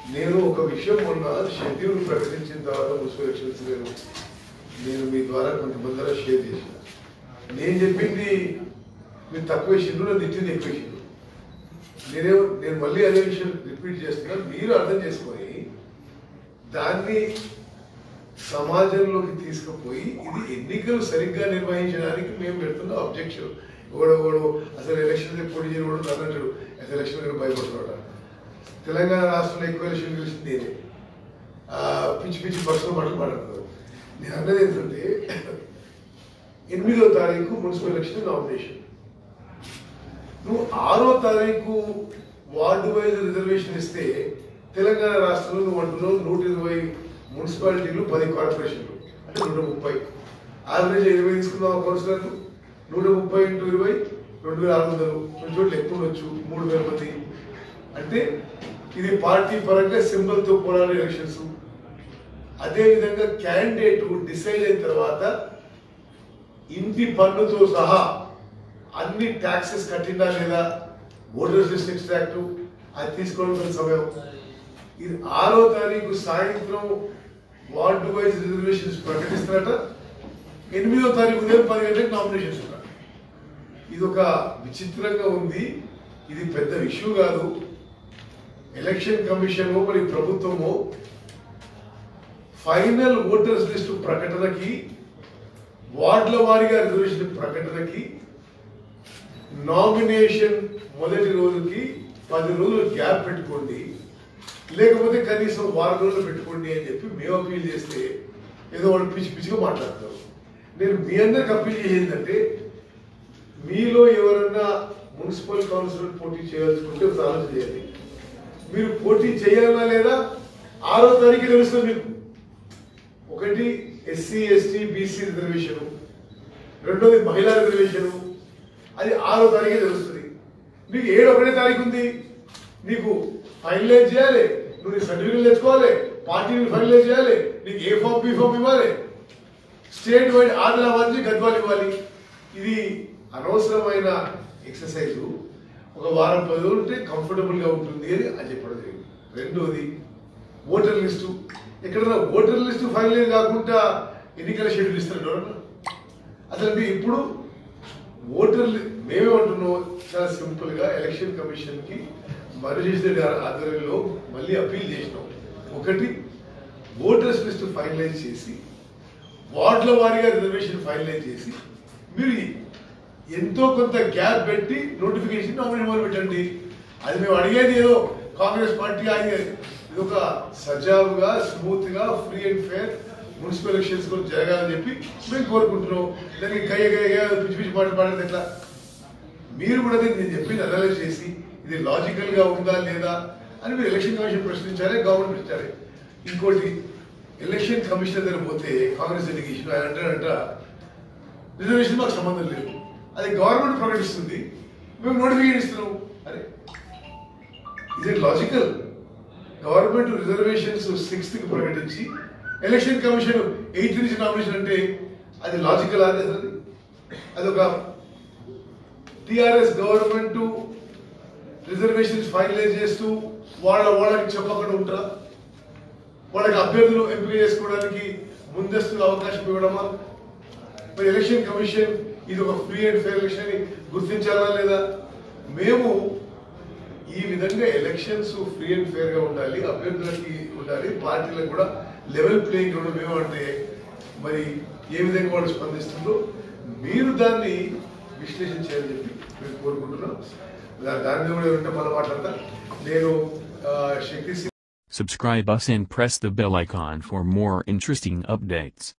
నేను ఒక విషయం మొన్న షెడ్యూల్ ప్రకటించిన తర్వాత మున్సిపల్ ఎలక్షన్స్ నేను నేను మీ ద్వారా కొంతమంది ద్వారా షేర్ చేసిన నేను చెప్పింది మీరు తక్కువ వేసిండ్రు నేను తిట్టింది ఎక్కువ వేసిండ్రు నేనేమో నేను మళ్ళీ అదే విషయం రిపీట్ చేస్తున్నా మీరు అర్థం చేసుకొని దాన్ని సమాజంలోకి తీసుకుపోయి ఇది ఎన్నికలు సరిగ్గా నిర్వహించడానికి మేము పెడుతున్న అబ్జెక్షన్ ఓడోడు అసలు ఎలక్షన్ పోటీ చేయడం అన్నట్టు అసలు ఎలక్షన్ దగ్గర భయపడుతున్నాడు తెలంగాణ రాష్ట్రంలో ఎక్కువ ఎలక్షన్ గెలిచింది నేనే ఆ, పిచ్చి పిచ్చి బస్సులో మాటలు మాట్లాడుతున్నారు నేను అన్నది ఏంటంటే ఎనిమిదో తారీఖు మున్సిపల్ ఎలక్షన్ నామినేషన్ నువ్వు ఆరో తారీఖు వార్డు వైజ్ రిజర్వేషన్ ఇస్తే తెలంగాణ రాష్ట్రంలో నువ్వు అంటున్నావు నూట ఇరవై మున్సిపాలిటీలు పది కార్పొరేషన్లు అంటే నూట ముప్పై యావరేజ్ ఇరవై తీసుకున్నావు కౌన్సిలర్లు నూట ముప్పై ఇంటూ ఇరవై రెండు వేల ఆరు వందలు కొన్ని చోట్ల ఎక్కువ ఉండొచ్చు మూడు వేల మంది అంటే ఇది పార్టీ పరంగా సింబల్తో పోరాడే ఎలక్షన్స్ అదేవిధంగా క్యాండిడేట్ డిసైడ్ అయిన తర్వాత ఇంటి పన్నుతో సహా అన్ని ట్యాక్సెస్ కట్టిందా లేదా ఓటర్స్ లిస్ట్ ఎక్స్ట్రాక్ట్ అది తీసుకోవడం కొంత సమయం ఇది ఆరో తారీఖు సాయంత్రం వార్డు వైజ్ రిజర్వేషన్స్ ప్రకటిస్తారట ఎనిమిదో తారీఖు ఉదయం పది గంటలకు నామినేషన్స్ ఉన్నాయి ఇది ఒక విచిత్రంగా ఉంది ఇది పెద్ద ఇష్యూ కాదు ఎలక్షన్ కమిషన్ మరి ప్రభుత్వము ఫైనల్ ఓటర్స్ లిస్టు ప్రకటనకి వార్డుల వారీగా రిజర్వేషన్ ప్రకటనకి నామినేషన్ మొదటి రోజుకి పది రోజులు గ్యాప్ పెట్టుకోండి లేకపోతే కనీసం వారం రోజులు పెట్టుకోండి అని చెప్పి మేము అప్పీల్ చేస్తే ఏదో వాళ్ళు పిచ్చి పిచ్చిగా మాట్లాడతారు నేను మీ అందరికి అప్పీల్ చేసేదంటే మీలో ఎవరన్నా మున్సిపల్ కౌన్సిలర్ పోటీ చేయాల్సుకుంటే ఒక ఆలోచన చేయాలి మీరు పోటీ చేయాలా లేదా ఆరో తారీఖు తెలుస్తుంది మీకు ఒకటి ఎస్సీ ఎస్టీ బీసీ రిజర్వేషన్ రెండోది మహిళా రిజర్వేషన్ అది ఆరో తారీఖే తెలుస్తుంది మీకు ఏడు ఒకటే తారీఖు ఉంది నీకు ఫైనలైజ్ చేయాలి నువ్వు నీ సర్టిఫికెట్ తెచ్చుకోవాలి పార్టీని ఫైనలైజ్ చేయాలి నీకు ఏ ఫామ్ బి ఫామ్ ఇవ్వాలి స్టేట్ వైడ్ ఆదిలాబాద్ నుంచి గద్వాలు ఇవ్వాలి ఇది అనవసరమైన ఎక్సర్సైజ్ ఒక వారం పది రోజులు ఉంటే కంఫర్టబుల్ గా ఉంటుంది అని అది చెప్పడం జరిగింది రెండోది ఓటర్ లిస్టు ఎక్కడైనా ఓటర్ లిస్టు ఫైనలైజ్ కాకుండా ఎన్నికల షెడ్యూల్ ఇస్తారు ఎవరన్నా అసలు మీరు ఇప్పుడు ఓటర్లు మేమేమంటున్నాం చాలా సింపుల్ గా ఎలక్షన్ కమిషన్ కి మరుజేసిన గారి ఆధ్వర్యంలో మళ్ళీ అప్పీల్ చేసినాం ఒకటి ఓటర్స్ లిస్ట్ ఫైనలైజ్ చేసి వార్డుల వారీగా రిజర్వేషన్ ఫైనలైజ్ చేసి మీరు ఎంతో కొంత గ్యాప్ పెట్టి నోటిఫికేషన్ నామినేట్ మొదలు పెట్టండి అది మేము అడిగేది ఏదో కాంగ్రెస్ పార్టీ అది ఇది ఒక సజావుగా స్మూత్ గా free and fair municipal elections కూడా జరగాలని చెప్పి మేము కోరుకుంటున్నాం దానికి గయ్య గయ్య గయ్య పిచ్చి పిచ్చి పాటలు పాడేది ఎట్లా మీరు కూడా దీన్ని నేను చెప్పింది అనలైజ్ చేసి ఇది లాజికల్ గా ఉందా లేదా అని మీరు ఎలక్షన్ కమిషన్ ప్రశ్నించాలి గవర్నమెంట్ ప్రశ్నించాలి ఇంకోటి ఎలక్షన్ కమిషన్ దగ్గర పోతే కాంగ్రెస్ డెలిగేషన్ ఆయన అంటాడంట రిజర్వేషన్ మాకు సంబంధం లేదు అది గవర్నమెంట్ ప్రకటిస్తుంది మేము నోటిఫికేషన్ ఇస్తున్నాం అరే ఇది లాజికల్ గవర్నమెంట్ రిజర్వేషన్స్ సిక్స్త్ కి ప్రకటించి ఎలక్షన్ కమిషన్ ఎయిత్ నుంచి నామినేషన్ అంటే అది లాజికల్ అదే అది అదొక టిఆర్ఎస్ గవర్నమెంట్ రిజర్వేషన్స్ ఫైనలైజ్ చేస్తూ వాళ్ళ వాళ్ళకి చెప్పకుండా ఉంటారా వాళ్ళకి అభ్యర్థులు ఎంపిక చేసుకోవడానికి ముందస్తు అవకాశం ఇవ్వడమా మరి ఎలక్షన్ కమిషన్ ఇది ఒక ఫ్రీ అండ్ ఫెయిర్ ఎలక్షన్ అని గుర్తించాలా లేదా మేము ఈ విధంగా ఎలక్షన్స్ ఫ్రీ అండ్ ఫెయిర్ గా ఉండాలి అభ్యర్థులకి ఉండాలి పార్టీలకు కూడా లెవెల్ ప్లేయింగ్ గ్రౌండ్ మేమంటే మరి ఏ విధంగా వాళ్ళు స్పందిస్తుందో మీరు దాన్ని విశ్లేషణ చేయాలని చెప్పి మేము కోరుకుంటున్నాం దా- దాని మీద కూడా ఏమంటే మనం మాట్లాడతా నేను ఆ, శక్తి సి- Subscribe us and press the bell icon for more interesting updates.